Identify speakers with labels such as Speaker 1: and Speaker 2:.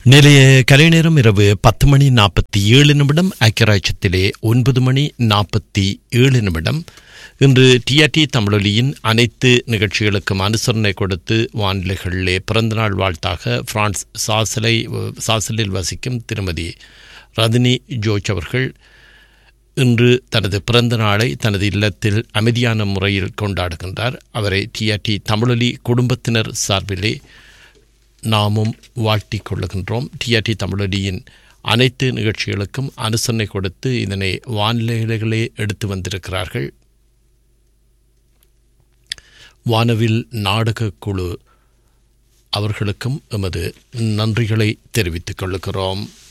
Speaker 1: நிலைய கலை நேரம் இரவு பத்து மணி நாற்பத்தி ஏழு நிமிடம் ஐக்கியராட்சத்திலே ஒன்பது மணி நாற்பத்தி ஏழு நிமிடம் இன்று டிஆர்டி தமிழொலியின் அனைத்து நிகழ்ச்சிகளுக்கும் அனுசரணை கொடுத்து வானிலைகளிலே பிறந்தநாள் வாழ்த்தாக பிரான்ஸ் சாசலை சாசலில் வசிக்கும் திருமதி ரதினி ஜோர்ஜ் அவர்கள் இன்று தனது பிறந்த நாளை தனது இல்லத்தில் அமைதியான முறையில் கொண்டாடுகின்றார் அவரை டிஆர்டி தமிழொலி குடும்பத்தினர் சார்பிலே நாமும் வாழ்த்திக் கொள்ளுகின்றோம் டிஆர்டி தமிழொலியின் அனைத்து நிகழ்ச்சிகளுக்கும் அனுசரணை கொடுத்து இதனை வானிலைகளே எடுத்து வந்திருக்கிறார்கள் வானவில் நாடகக் குழு அவர்களுக்கும் எமது நன்றிகளை தெரிவித்துக் கொள்ளுகிறோம்